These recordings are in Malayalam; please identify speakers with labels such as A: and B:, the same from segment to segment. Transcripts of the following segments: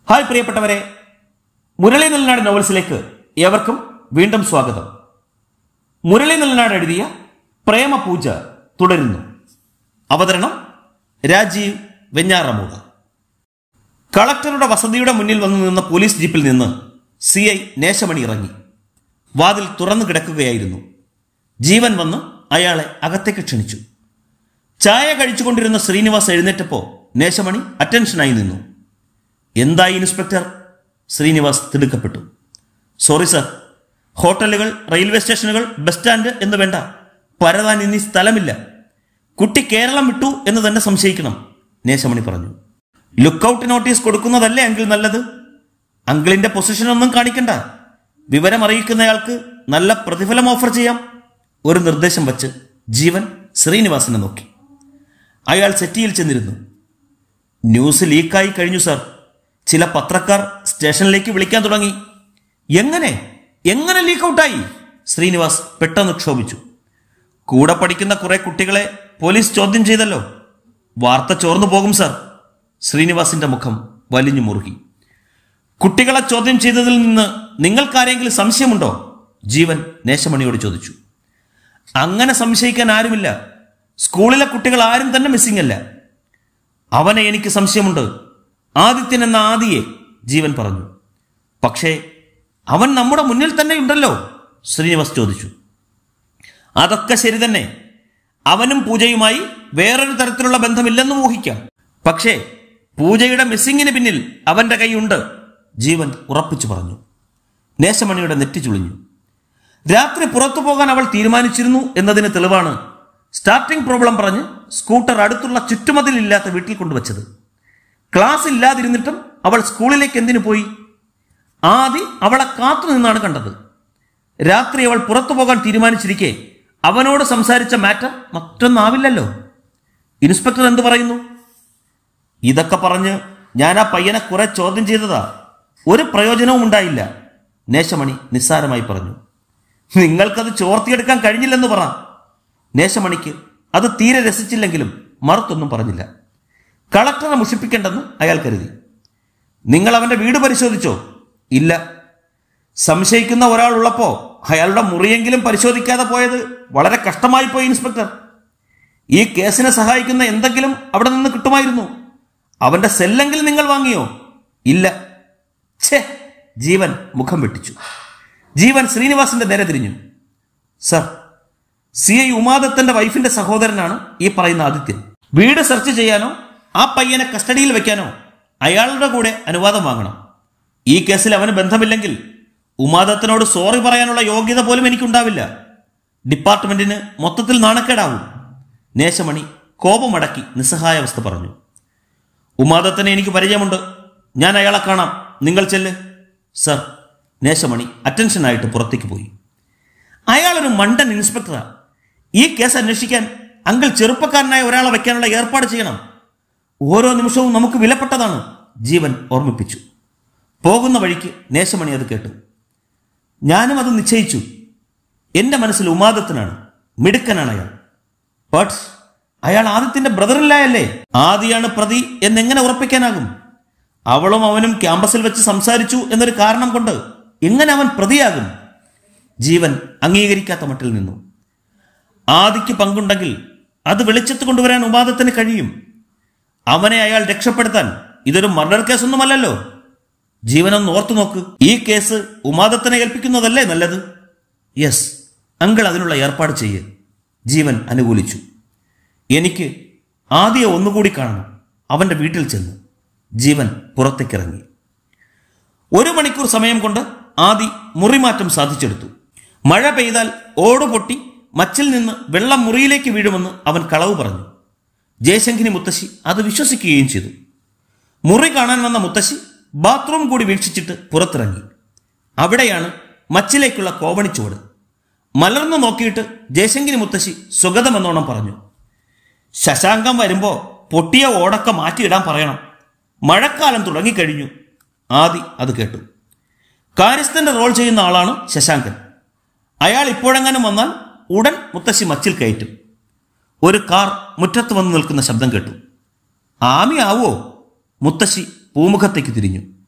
A: ഹായ് പ്രിയപ്പെട്ടവരെ മുരളി നെല്ലനാട് നോവൽസിലേക്ക് ഏവർക്കും വീണ്ടും സ്വാഗതം മുരളി നെല്ലനാട് എഴുതിയ പ്രേമപൂജ തുടരുന്നു അവതരണം രാജീവ് വെഞ്ഞാറമൂട് കളക്ടറുടെ വസതിയുടെ മുന്നിൽ വന്നു നിന്ന പോലീസ് ജീപ്പിൽ നിന്ന് സി ഐ നേശമണി ഇറങ്ങി വാതിൽ തുറന്നു കിടക്കുകയായിരുന്നു ജീവൻ വന്ന് അയാളെ അകത്തേക്ക് ക്ഷണിച്ചു ചായ കഴിച്ചുകൊണ്ടിരുന്ന ശ്രീനിവാസ് എഴുന്നേറ്റപ്പോ നേശമണി അറ്റൻഷനായി നിന്നു എന്തായി ഇൻസ്പെക്ടർ ശ്രീനിവാസ് തിടുക്കപ്പെട്ടു സോറി സർ ഹോട്ടലുകൾ റെയിൽവേ സ്റ്റേഷനുകൾ ബസ് സ്റ്റാൻഡ് എന്ന് വേണ്ട പരതാൻ ഇനി സ്ഥലമില്ല കുട്ടി കേരളം വിട്ടു എന്ന് തന്നെ സംശയിക്കണം നേശമണി പറഞ്ഞു ലുക്കൌട്ട് നോട്ടീസ് കൊടുക്കുന്നതല്ലേ അങ്കിൾ നല്ലത് അങ്കിളിന്റെ പൊസിഷൻ ഒന്നും കാണിക്കണ്ട വിവരം അറിയിക്കുന്നയാൾക്ക് നല്ല പ്രതിഫലം ഓഫർ ചെയ്യാം ഒരു നിർദ്ദേശം വച്ച് ജീവൻ ശ്രീനിവാസിനെ നോക്കി അയാൾ സെറ്റിയിൽ ചെന്നിരുന്നു ന്യൂസ് ലീക്കായി കഴിഞ്ഞു സാർ ചില പത്രക്കാർ സ്റ്റേഷനിലേക്ക് വിളിക്കാൻ തുടങ്ങി എങ്ങനെ എങ്ങനെ ലീക്ക് ഔട്ടായി ശ്രീനിവാസ് പെട്ടെന്ന് ക്ഷോഭിച്ചു കൂടെ പഠിക്കുന്ന കുറെ കുട്ടികളെ പോലീസ് ചോദ്യം ചെയ്തല്ലോ വാർത്ത ചോർന്നു പോകും സാർ ശ്രീനിവാസിന്റെ മുഖം വലിഞ്ഞു മുറുകി കുട്ടികളെ ചോദ്യം ചെയ്തതിൽ നിന്ന് നിങ്ങൾക്കാരെങ്കിലും സംശയമുണ്ടോ ജീവൻ നേശമണിയോട് ചോദിച്ചു അങ്ങനെ സംശയിക്കാൻ ആരുമില്ല സ്കൂളിലെ കുട്ടികൾ ആരും തന്നെ മിസ്സിംഗ് അല്ല അവനെ എനിക്ക് സംശയമുണ്ട് ആദിത്യൻ എന്ന ആദിയെ ജീവൻ പറഞ്ഞു പക്ഷേ അവൻ നമ്മുടെ മുന്നിൽ തന്നെ ഉണ്ടല്ലോ ശ്രീനിവാസ് ചോദിച്ചു അതൊക്കെ ശരി തന്നെ അവനും പൂജയുമായി വേറൊരു തരത്തിലുള്ള ബന്ധമില്ലെന്ന് ഊഹിക്കാം പക്ഷേ പൂജയുടെ മിസ്സിങ്ങിന് പിന്നിൽ അവന്റെ കൈയുണ്ട് ജീവൻ ഉറപ്പിച്ചു പറഞ്ഞു നേശമണിയുടെ നെറ്റി ചുളിഞ്ഞു രാത്രി പുറത്തു പോകാൻ അവൾ തീരുമാനിച്ചിരുന്നു എന്നതിന് തെളിവാണ് സ്റ്റാർട്ടിംഗ് പ്രോബ്ലം പറഞ്ഞ് സ്കൂട്ടർ അടുത്തുള്ള ചുറ്റുമതിലില്ലാത്ത വീട്ടിൽ കൊണ്ടുവച്ചത് ക്ലാസ് ഇല്ലാതിരുന്നിട്ടും അവൾ സ്കൂളിലേക്ക് എന്തിനു പോയി ആദി അവളെ കാത്തു നിന്നാണ് കണ്ടത് രാത്രി അവൾ പുറത്തു പോകാൻ തീരുമാനിച്ചിരിക്കെ അവനോട് സംസാരിച്ച മാറ്റർ മറ്റൊന്നാവില്ലല്ലോ ഇൻസ്പെക്ടർ എന്തു പറയുന്നു ഇതൊക്കെ പറഞ്ഞ് ഞാൻ ആ പയ്യനെ കുറെ ചോദ്യം ചെയ്തതാ ഒരു പ്രയോജനവും ഉണ്ടായില്ല നേശമണി നിസ്സാരമായി പറഞ്ഞു നിങ്ങൾക്കത് ചോർത്തിയെടുക്കാൻ കഴിഞ്ഞില്ലെന്ന് പറ നേശമണിക്ക് അത് തീരെ രസിച്ചില്ലെങ്കിലും മറുത്തൊന്നും പറഞ്ഞില്ല കളക്ടറെ മുഷിപ്പിക്കേണ്ടെന്ന് അയാൾ കരുതി നിങ്ങൾ അവന്റെ വീട് പരിശോധിച്ചോ ഇല്ല സംശയിക്കുന്ന ഒരാൾ ഉള്ളപ്പോ അയാളുടെ മുറിയെങ്കിലും പരിശോധിക്കാതെ പോയത് വളരെ കഷ്ടമായി പോയി ഇൻസ്പെക്ടർ ഈ കേസിനെ സഹായിക്കുന്ന എന്തെങ്കിലും അവിടെ നിന്ന് കിട്ടുമായിരുന്നു അവന്റെ സെല്ലെങ്കിലും നിങ്ങൾ വാങ്ങിയോ ഇല്ല ഛേ ജീവൻ മുഖം വെട്ടിച്ചു ജീവൻ ശ്രീനിവാസിന്റെ നേരെ തിരിഞ്ഞു സർ സി ഐ ഉമാദത്തന്റെ വൈഫിന്റെ സഹോദരനാണ് ഈ പറയുന്ന ആദിത്യൻ വീട് സെർച്ച് ചെയ്യാനോ ആ പയ്യനെ കസ്റ്റഡിയിൽ വെക്കാനോ അയാളുടെ കൂടെ അനുവാദം വാങ്ങണം ഈ കേസിൽ അവന് ബന്ധമില്ലെങ്കിൽ ഉമാദത്തനോട് സോറി പറയാനുള്ള യോഗ്യത പോലും എനിക്കുണ്ടാവില്ല ഡിപ്പാർട്ട്മെന്റിന് മൊത്തത്തിൽ നാണക്കേടാവും നേശമണി കോപമടക്കി നിസ്സഹായാവസ്ഥ പറഞ്ഞു ഉമാദത്തനെ എനിക്ക് പരിചയമുണ്ട് ഞാൻ അയാളെ കാണാം നിങ്ങൾ ചെല്ല് സർ നേശമണി അറ്റൻഷനായിട്ട് പുറത്തേക്ക് പോയി അയാളൊരു മണ്ടൻ ഇൻസ്പെക്ടറാ ഈ കേസ് അന്വേഷിക്കാൻ അങ്കിൾ ചെറുപ്പക്കാരനായ ഒരാളെ വെക്കാനുള്ള ഏർപ്പാട് ചെയ്യണം ഓരോ നിമിഷവും നമുക്ക് വിലപ്പെട്ടതാണ് ജീവൻ ഓർമ്മിപ്പിച്ചു പോകുന്ന വഴിക്ക് നേശമണി അത് കേട്ടു ഞാനും അത് നിശ്ചയിച്ചു എന്റെ മനസ്സിൽ ഉമാദത്തിനാണ് മിടുക്കനാണ് അയാൾ ബട്ട് അയാൾ ആദിത്യന്റെ ബ്രദറില്ലായല്ലേ ആദിയാണ് പ്രതി എന്നെങ്ങനെ ഉറപ്പിക്കാനാകും അവളും അവനും ക്യാമ്പസിൽ വെച്ച് സംസാരിച്ചു എന്നൊരു കാരണം കൊണ്ട് എങ്ങനെ അവൻ പ്രതിയാകും ജീവൻ അംഗീകരിക്കാത്ത മട്ടിൽ നിന്നു ആദിക്ക് പങ്കുണ്ടെങ്കിൽ അത് വെളിച്ചത്ത് കൊണ്ടുവരാൻ ഉപാദത്തിന് കഴിയും അവനെ അയാൾ രക്ഷപ്പെടുത്താൻ ഇതൊരു മർഡർ കേസൊന്നുമല്ലല്ലോ ജീവനൊന്ന് ഓർത്തു നോക്ക് ഈ കേസ് ഉമാദത്തിനെ ഏൽപ്പിക്കുന്നതല്ലേ നല്ലത് യെസ് അങ്കിൾ അതിനുള്ള ഏർപ്പാട് ചെയ്യ് ജീവൻ അനുകൂലിച്ചു എനിക്ക് ആദ്യം ഒന്നുകൂടി കാണണം അവന്റെ വീട്ടിൽ ചെന്ന് ജീവൻ പുറത്തേക്കിറങ്ങി ഒരു മണിക്കൂർ സമയം കൊണ്ട് ആദി മുറിമാറ്റം സാധിച്ചെടുത്തു മഴ പെയ്താൽ ഓട് പൊട്ടി മച്ചിൽ നിന്ന് വെള്ളം മുറിയിലേക്ക് വീഴുമെന്ന് അവൻ കളവ് പറഞ്ഞു ജയശങ്കിനി മുത്തശ്ശി അത് വിശ്വസിക്കുകയും ചെയ്തു മുറി കാണാൻ വന്ന മുത്തശ്ശി ബാത്റൂം കൂടി വീക്ഷിച്ചിട്ട് പുറത്തിറങ്ങി അവിടെയാണ് മച്ചിലേക്കുള്ള കോവണിച്ചുവട് മലർന്നു നോക്കിയിട്ട് ജയശങ്കിനി മുത്തശ്ശി സുഗതമെന്നോണം പറഞ്ഞു ശശാങ്കം വരുമ്പോ പൊട്ടിയ ഓടൊക്കെ മാറ്റിയിടാൻ പറയണം മഴക്കാലം തുടങ്ങിക്കഴിഞ്ഞു ആദി അത് കേട്ടു കാര്യസ്ഥന്റെ റോൾ ചെയ്യുന്ന ആളാണ് ശശാങ്കൻ അയാൾ ഇപ്പോഴെങ്ങാനും വന്നാൽ ഉടൻ മുത്തശ്ശി മച്ചിൽ കയറ്റും ഒരു കാർ മുറ്റത്ത് വന്ന് നിൽക്കുന്ന ശബ്ദം കേട്ടു ആമി ആവോ മുത്തശ്ശി പൂമുഖത്തേക്ക് തിരിഞ്ഞു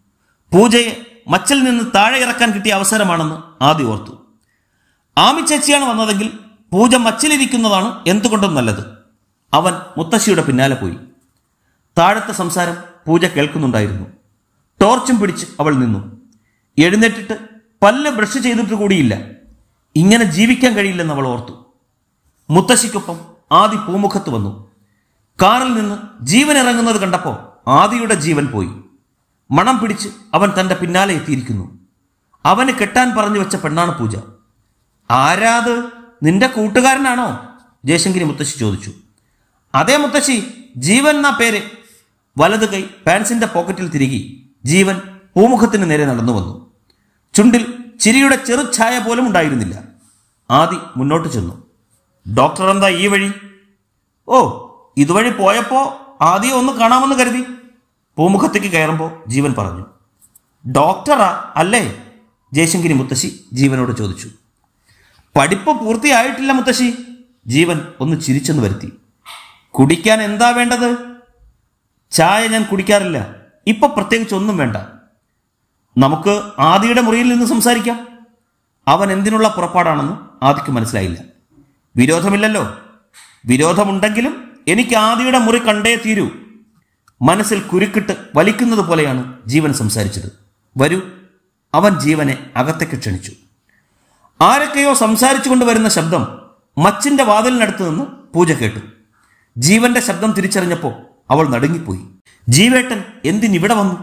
A: പൂജയെ മച്ചിൽ നിന്ന് താഴെ ഇറക്കാൻ കിട്ടിയ അവസരമാണെന്ന് ആദ്യം ഓർത്തു ആമി ചേച്ചിയാണ് വന്നതെങ്കിൽ പൂജ മച്ചിലിരിക്കുന്നതാണ് എന്തുകൊണ്ടും നല്ലത് അവൻ മുത്തശ്ശിയുടെ പിന്നാലെ പോയി താഴത്തെ സംസാരം പൂജ കേൾക്കുന്നുണ്ടായിരുന്നു ടോർച്ചും പിടിച്ച് അവൾ നിന്നു എഴുന്നേറ്റിട്ട് പല്ല് ബ്രഷ് ചെയ്തിട്ട് കൂടിയില്ല ഇങ്ങനെ ജീവിക്കാൻ കഴിയില്ലെന്ന് അവൾ ഓർത്തു മുത്തശ്ശിക്കൊപ്പം ആദി പൂമുഖത്ത് വന്നു കാറിൽ നിന്ന് ജീവൻ ഇറങ്ങുന്നത് കണ്ടപ്പോൾ ആദിയുടെ ജീവൻ പോയി മണം പിടിച്ച് അവൻ തന്റെ പിന്നാലെ എത്തിയിരിക്കുന്നു അവന് കെട്ടാൻ പറഞ്ഞു വെച്ച പെണ്ണാണ് പൂജ ആരാത് നിന്റെ കൂട്ടുകാരനാണോ ജയശങ്കരി മുത്തശ്ശി ചോദിച്ചു അതേ മുത്തശ്ശി ജീവൻ എന്നാ പേര് വലത് കൈ പാൻസിന്റെ പോക്കറ്റിൽ തിരികി ജീവൻ പൂമുഖത്തിന് നേരെ നടന്നു വന്നു ചുണ്ടിൽ ചിരിയുടെ ചെറുഛായ പോലും ഉണ്ടായിരുന്നില്ല ആദി മുന്നോട്ട് ചെന്നു ഡോക്ടർ എന്താ ഈ വഴി ഓ ഇതുവഴി പോയപ്പോ ആദ്യം ഒന്ന് കാണാമെന്ന് കരുതി പൂമുഖത്തേക്ക് കയറുമ്പോൾ ജീവൻ പറഞ്ഞു ഡോക്ടറാ അല്ലേ ജയശങ്കരി മുത്തശ്ശി ജീവനോട് ചോദിച്ചു പഠിപ്പ് പൂർത്തിയായിട്ടില്ല മുത്തശ്ശി ജീവൻ ഒന്ന് ചിരിച്ചെന്ന് വരുത്തി കുടിക്കാൻ എന്താ വേണ്ടത് ചായ ഞാൻ കുടിക്കാറില്ല ഇപ്പൊ പ്രത്യേകിച്ച് ഒന്നും വേണ്ട നമുക്ക് ആദിയുടെ മുറിയിൽ നിന്ന് സംസാരിക്കാം അവൻ എന്തിനുള്ള പുറപ്പാടാണെന്ന് ആദിക്ക് മനസ്സിലായില്ല വിരോധമില്ലല്ലോ വിരോധമുണ്ടെങ്കിലും എനിക്ക് ആദിയുടെ മുറി കണ്ടേ തീരൂ മനസ്സിൽ കുരുക്കിട്ട് വലിക്കുന്നത് പോലെയാണ് ജീവൻ സംസാരിച്ചത് വരൂ അവൻ ജീവനെ അകത്തേക്ക് ക്ഷണിച്ചു ആരൊക്കെയോ സംസാരിച്ചു കൊണ്ടുവരുന്ന ശബ്ദം മച്ചിന്റെ വാതിലിനടുത്ത് നിന്ന് പൂജ കേട്ടു ജീവന്റെ ശബ്ദം തിരിച്ചറിഞ്ഞപ്പോൾ അവൾ നടുങ്ങിപ്പോയി ജീവേട്ടൻ എന്തിനിവിടെ വന്നു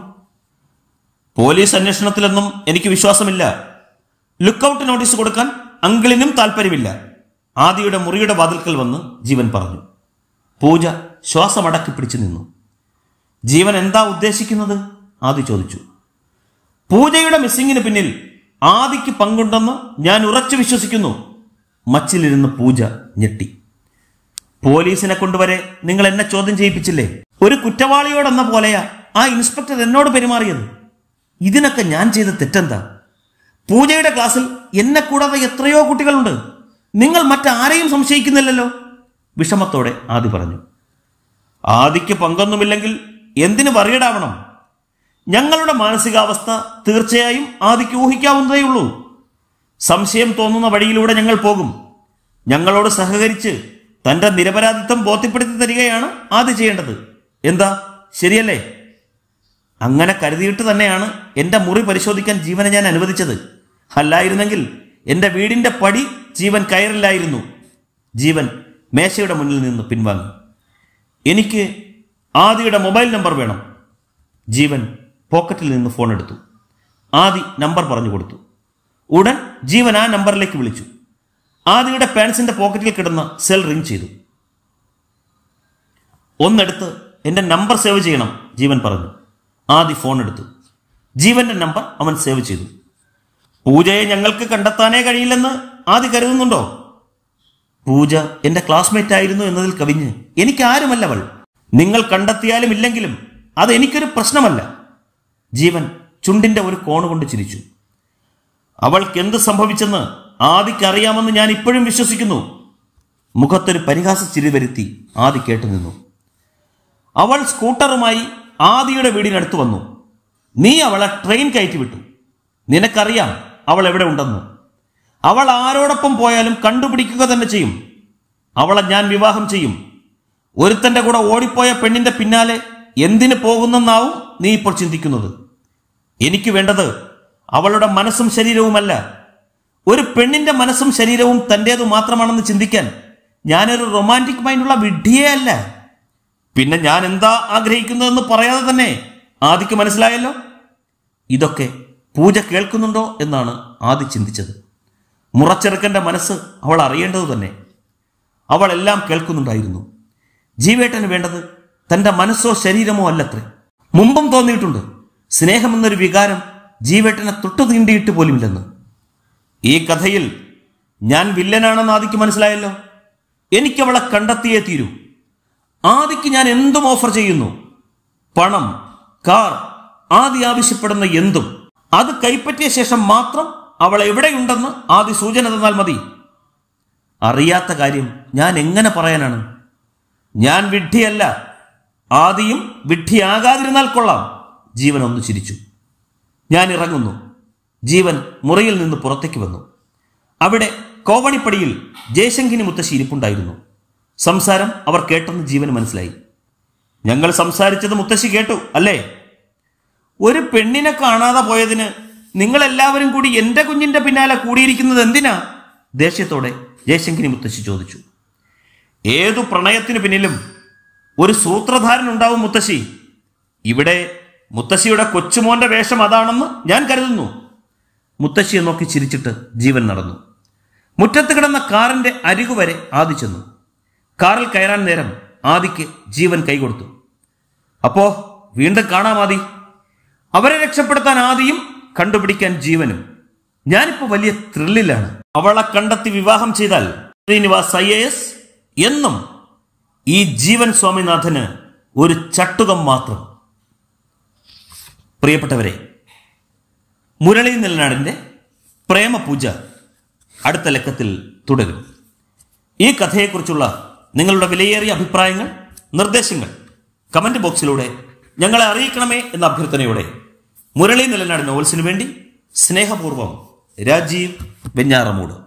A: പോലീസ് അന്വേഷണത്തിലൊന്നും എനിക്ക് വിശ്വാസമില്ല ലുക്കൌട്ട് നോട്ടീസ് കൊടുക്കാൻ അങ്കിളിനും താല്പര്യമില്ല ആദിയുടെ മുറിയുടെ വാതിൽക്കൽ വന്ന് ജീവൻ പറഞ്ഞു പൂജ ശ്വാസമടക്കി പിടിച്ചു നിന്നു ജീവൻ എന്താ ഉദ്ദേശിക്കുന്നത് ആദി ചോദിച്ചു പൂജയുടെ മിസ്സിങ്ങിന് പിന്നിൽ ആദിക്ക് പങ്കുണ്ടെന്ന് ഞാൻ ഉറച്ചു വിശ്വസിക്കുന്നു മച്ചിലിരുന്ന് പൂജ ഞെട്ടി പോലീസിനെ കൊണ്ടുവരെ നിങ്ങൾ എന്നെ ചോദ്യം ചെയ്യിപ്പിച്ചില്ലേ ഒരു കുറ്റവാളിയോടെന്ന പോലെയാ ആ ഇൻസ്പെക്ടർ എന്നോട് പെരുമാറിയത് ഇതിനൊക്കെ ഞാൻ ചെയ്ത തെറ്റെന്താ പൂജയുടെ ക്ലാസ്സിൽ എന്നെ കൂടാതെ എത്രയോ കുട്ടികളുണ്ട് നിങ്ങൾ മറ്റാരെയും സംശയിക്കുന്നില്ലല്ലോ വിഷമത്തോടെ ആദി പറഞ്ഞു ആദിക്ക് പങ്കൊന്നുമില്ലെങ്കിൽ എന്തിനു വറിയടാവണം ഞങ്ങളുടെ മാനസികാവസ്ഥ തീർച്ചയായും ആദിക്ക് ഊഹിക്കാവുന്നതേയുള്ളൂ സംശയം തോന്നുന്ന വഴിയിലൂടെ ഞങ്ങൾ പോകും ഞങ്ങളോട് സഹകരിച്ച് തന്റെ നിരപരാധിത്വം ബോധ്യപ്പെടുത്തി തരികയാണ് ആദ്യ ചെയ്യേണ്ടത് എന്താ ശരിയല്ലേ അങ്ങനെ കരുതിയിട്ട് തന്നെയാണ് എന്റെ മുറി പരിശോധിക്കാൻ ജീവനെ ഞാൻ അനുവദിച്ചത് അല്ലായിരുന്നെങ്കിൽ എന്റെ വീടിന്റെ പടി ജീവൻ കയറില്ലായിരുന്നു ജീവൻ മേശയുടെ മുന്നിൽ നിന്ന് പിൻവാങ്ങി എനിക്ക് ആദിയുടെ മൊബൈൽ നമ്പർ വേണം ജീവൻ പോക്കറ്റിൽ നിന്ന് ഫോൺ എടുത്തു ആദി നമ്പർ പറഞ്ഞു കൊടുത്തു ഉടൻ ജീവൻ ആ നമ്പറിലേക്ക് വിളിച്ചു ആദിയുടെ പാൻസിന്റെ പോക്കറ്റിൽ കിടന്ന സെൽ റിംഗ് ചെയ്തു ഒന്നെടുത്ത് എന്റെ നമ്പർ സേവ് ചെയ്യണം ജീവൻ പറഞ്ഞു ആദി ഫോൺ എടുത്തു ജീവന്റെ നമ്പർ അവൻ സേവ് ചെയ്തു പൂജയെ ഞങ്ങൾക്ക് കണ്ടെത്താനേ കഴിയില്ലെന്ന് ആദി കരുതുന്നുണ്ടോ പൂജ എന്റെ ക്ലാസ്മേറ്റ് ആയിരുന്നു എന്നതിൽ കവിഞ്ഞ് എനിക്കാരുമല്ല അവൾ നിങ്ങൾ കണ്ടെത്തിയാലും ഇല്ലെങ്കിലും അത് എനിക്കൊരു പ്രശ്നമല്ല ജീവൻ ചുണ്ടിന്റെ ഒരു കോണുകൊണ്ട് ചിരിച്ചു അവൾക്ക് എന്ത് സംഭവിച്ചെന്ന് ആദിക്ക് അറിയാമെന്ന് ഞാൻ ഇപ്പോഴും വിശ്വസിക്കുന്നു മുഖത്തൊരു പരിഹാസ ചിരി വരുത്തി ആദി കേട്ടു നിന്നു അവൾ സ്കൂട്ടറുമായി ആദിയുടെ വീടിനടുത്ത് വന്നു നീ അവളെ ട്രെയിൻ കയറ്റി വിട്ടു നിനക്കറിയാം അവൾ എവിടെ ഉണ്ടെന്ന് അവൾ ആരോടൊപ്പം പോയാലും കണ്ടുപിടിക്കുക തന്നെ ചെയ്യും അവളെ ഞാൻ വിവാഹം ചെയ്യും ഒരുത്തന്റെ കൂടെ ഓടിപ്പോയ പെണ്ണിന്റെ പിന്നാലെ എന്തിന് പോകുന്നെന്നാവും നീ ഇപ്പോൾ ചിന്തിക്കുന്നത് എനിക്ക് വേണ്ടത് അവളുടെ മനസ്സും ശരീരവുമല്ല ഒരു പെണ്ണിന്റെ മനസ്സും ശരീരവും തന്റേതു മാത്രമാണെന്ന് ചിന്തിക്കാൻ ഞാനൊരു റൊമാൻറ്റിക് മൈൻഡുള്ള വിഡ്ഢിയേ അല്ല പിന്നെ ഞാൻ എന്താ ആഗ്രഹിക്കുന്നതെന്ന് പറയാതെ തന്നെ ആദിക്ക് മനസ്സിലായല്ലോ ഇതൊക്കെ പൂജ കേൾക്കുന്നുണ്ടോ എന്നാണ് ആദി ചിന്തിച്ചത് മുറച്ചെറുക്കന്റെ മനസ്സ് അവൾ അറിയേണ്ടത് തന്നെ അവൾ എല്ലാം കേൾക്കുന്നുണ്ടായിരുന്നു ജീവേട്ടന് വേണ്ടത് തന്റെ മനസ്സോ ശരീരമോ അല്ലത്രേ മുമ്പും തോന്നിയിട്ടുണ്ട് സ്നേഹമെന്നൊരു വികാരം ജീവേട്ടനെ തൊട്ടു തീണ്ടിയിട്ട് പോലുമില്ലെന്ന് ഈ കഥയിൽ ഞാൻ വില്ലനാണെന്ന് ആദിക്ക് മനസ്സിലായല്ലോ എനിക്കവളെ കണ്ടെത്തിയേ തീരൂ ആദിക്ക് ഞാൻ എന്തും ഓഫർ ചെയ്യുന്നു പണം കാർ ആദി ആവശ്യപ്പെടുന്ന എന്തും അത് കൈപ്പറ്റിയ ശേഷം മാത്രം അവൾ എവിടെയുണ്ടെന്ന് ആദി സൂചന തന്നാൽ മതി അറിയാത്ത കാര്യം ഞാൻ എങ്ങനെ പറയാനാണ് ഞാൻ വിഡ്ഢിയല്ല ആദിയും വിഡ്ഢിയാകാതിരുന്നാൽ കൊള്ളാം ജീവൻ ഒന്ന് ചിരിച്ചു ഞാൻ ഇറങ്ങുന്നു ജീവൻ മുറിയിൽ നിന്ന് പുറത്തേക്ക് വന്നു അവിടെ കോവണിപ്പടിയിൽ ജയശങ്കിനി മുത്തശ്ശി ഇരിപ്പുണ്ടായിരുന്നു സംസാരം അവർ കേട്ടെന്ന് ജീവന് മനസ്സിലായി ഞങ്ങൾ സംസാരിച്ചത് മുത്തശ്ശി കേട്ടു അല്ലേ ഒരു പെണ്ണിനെ കാണാതെ പോയതിന് നിങ്ങളെല്ലാവരും കൂടി എന്റെ കുഞ്ഞിന്റെ പിന്നാലെ കൂടിയിരിക്കുന്നത് എന്തിനാ ദേഷ്യത്തോടെ ജയശങ്കിനി മുത്തശ്ശി ചോദിച്ചു ഏതു പ്രണയത്തിനു പിന്നിലും ഒരു സൂത്രധാരൻ ഉണ്ടാവും മുത്തശ്ശി ഇവിടെ മുത്തശ്ശിയുടെ കൊച്ചുമോന്റെ വേഷം അതാണെന്ന് ഞാൻ കരുതുന്നു മുത്തശ്ശിയെ നോക്കി ചിരിച്ചിട്ട് ജീവൻ നടന്നു മുറ്റത്ത് കിടന്ന കാറിന്റെ അരികു വരെ ആദി ചെന്നു കാറിൽ കയറാൻ നേരം ആദിക്ക് ജീവൻ കൈകൊടുത്തു അപ്പോ വീണ്ടും കാണാം ആദി അവരെ രക്ഷപ്പെടുത്താൻ ആദിയും കണ്ടുപിടിക്കാൻ ജീവനും ഞാനിപ്പോ വലിയ ത്രില്ലിലാണ് അവളെ കണ്ടെത്തി വിവാഹം ചെയ്താൽ ശ്രീനിവാസ് ഐ എ എസ് എന്നും ഈ ജീവൻ സ്വാമിനാഥന് ഒരു ചട്ടുകം മാത്രം പ്രിയപ്പെട്ടവരെ മുരളി നെല്ലനാടിന്റെ പ്രേമപൂജ അടുത്ത ലക്കത്തിൽ തുടരും ഈ കഥയെക്കുറിച്ചുള്ള നിങ്ങളുടെ വിലയേറിയ അഭിപ്രായങ്ങൾ നിർദ്ദേശങ്ങൾ കമന്റ് ബോക്സിലൂടെ ഞങ്ങളെ അറിയിക്കണമേ എന്ന അഭ്യർത്ഥനയോടെ മുരളി നെല്ലനാട് നോവൽസിനു വേണ്ടി സ്നേഹപൂർവ്വം രാജീവ് വെഞ്ഞാറമൂട്